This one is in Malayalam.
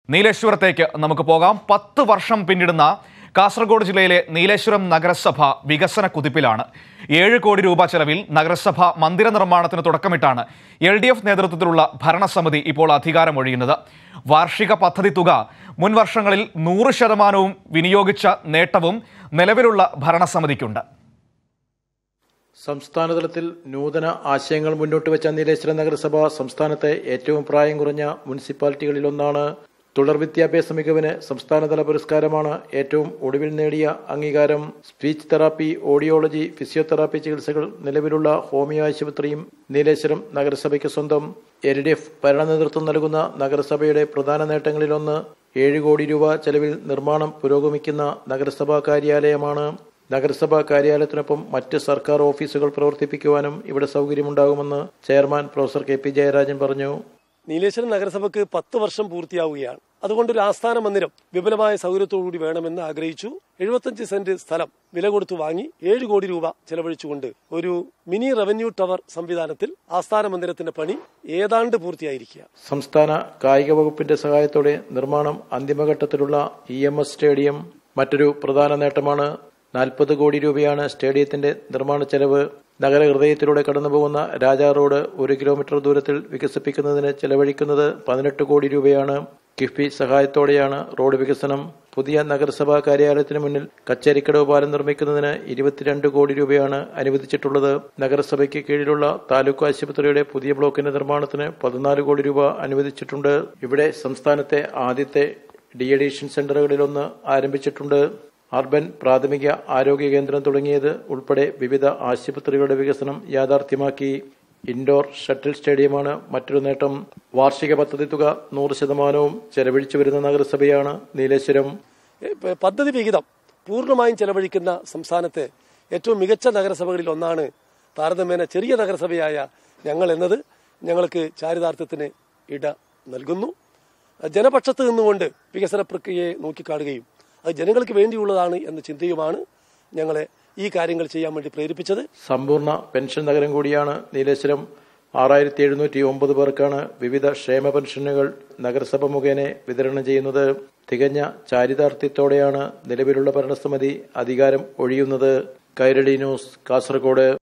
നീലേശ്വരത്തേക്ക് നമുക്ക് പോകാം പത്ത് വർഷം പിന്നിടുന്ന കാസർഗോഡ് ജില്ലയിലെ നീലേശ്വരം നഗരസഭ വികസന കുതിപ്പിലാണ് ഏഴ് കോടി രൂപ ചെലവിൽ നഗരസഭ മന്ദിര നിർമ്മാണത്തിന് തുടക്കമിട്ടാണ് എൽ ഡി എഫ് നേതൃത്വത്തിലുള്ള ഭരണസമിതി ഇപ്പോൾ അധികാരമൊഴിയുന്നത് വാർഷിക പദ്ധതി തുക മുൻ വർഷങ്ങളിൽ നൂറ് ശതമാനവും വിനിയോഗിച്ച നേട്ടവും നിലവിലുള്ള ഭരണസമിതിക്കുണ്ട് സംസ്ഥാനതലത്തിൽ നൂതന ആശയങ്ങൾ മുന്നോട്ട് വെച്ച നീലേശ്വരം നഗരസഭ സംസ്ഥാനത്തെ ഏറ്റവും പ്രായം കുറഞ്ഞ മുനിസിപ്പാലിറ്റികളിലൊന്നാണ് തുടർ വിദ്യാഭ്യാസ മികവിന് സംസ്ഥാനതല പുരസ്കാരമാണ് ഏറ്റവും ഒടുവിൽ നേടിയ അംഗീകാരം സ്പീച്ച് തെറാപ്പി ഓഡിയോളജി ഫിസിയോതെറാപ്പി ചികിത്സകൾ നിലവിലുള്ള ഹോമിയോ ആശുപത്രിയും നീലേശ്വരം നഗരസഭയ്ക്ക് സ്വന്തം എൽ ഡി എഫ് ഭരണ നേതൃത്വം നൽകുന്ന നഗരസഭയുടെ പ്രധാന നേട്ടങ്ങളിലൊന്ന് ഏഴ് കോടി രൂപ ചെലവിൽ നിർമ്മാണം പുരോഗമിക്കുന്ന നഗരസഭാ കാര്യാലയമാണ് നഗരസഭാ കാര്യാലയത്തിനൊപ്പം മറ്റ് സർക്കാർ ഓഫീസുകൾ പ്രവർത്തിപ്പിക്കുവാനും ഇവിടെ സൗകര്യമുണ്ടാകുമെന്ന് chairman professor K P Jayarajan പറഞ്ഞു നീലേശ്വരം നഗരസഭയ്ക്ക് പത്ത് വർഷം പൂർത്തിയാവുകയാണ് അതുകൊണ്ട് ഒരു ആസ്ഥാന മന്ദിരം വിപുലമായ സൗകര്യത്തോടുകൂടി വേണമെന്ന് ആഗ്രഹിച്ചു എഴുപത്തഞ്ച് സെന്റ് സ്ഥലം വില കൊടുത്തു വാങ്ങി ഏഴ് കോടി രൂപ ചെലവഴിച്ചുകൊണ്ട് ഒരു മിനി റവന്യൂ ടവർ സംവിധാനത്തിൽ ആസ്ഥാന മന്ദിരത്തിന്റെ പണി ഏതാണ്ട് പൂർത്തിയായിരിക്കുക സംസ്ഥാന കായിക വകുപ്പിന്റെ സഹായത്തോടെ നിർമ്മാണം അന്തിമഘട്ടത്തിലുള്ള ഇ എം എസ് സ്റ്റേഡിയം മറ്റൊരു പ്രധാന നേട്ടമാണ് നാൽപ്പത് കോടി രൂപയാണ് സ്റ്റേഡിയത്തിന്റെ നിർമ്മാണ ചെലവ് നഗരഹൃദയത്തിലൂടെ കടന്നുപോകുന്ന രാജാ റോഡ് ഒരു കിലോമീറ്റർ ദൂരത്തിൽ വികസിപ്പിക്കുന്നതിന് ചെലവഴിക്കുന്നത് പതിനെട്ട് കോടി രൂപയാണ് കിഫ്ബി സഹായത്തോടെയാണ് റോഡ് വികസനം പുതിയ നഗരസഭാ കാര്യാലയത്തിന് മുന്നിൽ കച്ചേരിക്കടവ് പാലം നിർമ്മിക്കുന്നതിന് ഇരുപത്തിരണ്ട് കോടി രൂപയാണ് അനുവദിച്ചിട്ടുള്ളത് നഗരസഭയ്ക്ക് കീഴിലുള്ള താലൂക്ക് ആശുപത്രിയുടെ പുതിയ ബ്ലോക്കിന്റെ നിർമ്മാണത്തിന് പതിനാല് കോടി രൂപ അനുവദിച്ചിട്ടുണ്ട് ഇവിടെ സംസ്ഥാനത്തെ ആദ്യത്തെ ഡി അഡീഷൻ സെന്ററുകളിലൊന്ന് ആരംഭിച്ചിട്ടുണ്ട് അർബൻ പ്രാഥമിക ആരോഗ്യ കേന്ദ്രം തുടങ്ങിയത് ഉൾപ്പെടെ വിവിധ ആശുപത്രികളുടെ വികസനം യാഥാർത്ഥ്യമാക്കി ഇൻഡോർ ഷട്ടിൽ സ്റ്റേഡിയമാണ് മറ്റൊരു നേട്ടം വാർഷിക പദ്ധതി തുക നൂറ് ശതമാനവും ചെലവഴിച്ചു വരുന്ന നഗരസഭയാണ് നീലേശ്വരം ഏ, പ- പദ്ധതി വിഹിതം പൂർണ്ണമായും ചെലവഴിക്കുന്ന സംസ്ഥാനത്തെ ഏറ്റവും മികച്ച നഗരസഭകളിൽ ഒന്നാണ് താരതമ്യേന ചെറിയ നഗരസഭയായ ഞങ്ങൾ എന്നത് ഞങ്ങൾക്ക് ചാരിതാർത്ഥ്യത്തിന് ഇട നൽകുന്നു ജനപക്ഷത്ത് നിന്നുകൊണ്ട് വികസന പ്രക്രിയയെ നോക്കിക്കാണുകയും അത് ജനങ്ങൾക്ക് വേണ്ടിയുള്ളതാണ് എന്ന ചിന്തയുമാണ് ഞങ്ങളെ ഈ കാര്യങ്ങൾ ചെയ്യാൻ വേണ്ടി പ്രേരിപ്പിച്ചത് സമ്പൂർണ്ണ പെൻഷൻ നഗരം കൂടിയാണ് നീലേശ്വരം ആറായിരത്തി എഴുന്നൂറ്റി ഒമ്പത് പേർക്കാണ് വിവിധ ക്ഷേമ പെൻഷനുകൾ നഗരസഭ മുഖേന വിതരണം ചെയ്യുന്നത് തികഞ്ഞ ചാരിതാർത്ഥ്യത്തോടെയാണ് നിലവിലുള്ള ഭരണസമിതി അധികാരം ഒഴിയുന്നത് കൈരളി ന്യൂസ് കാസർഗോഡ്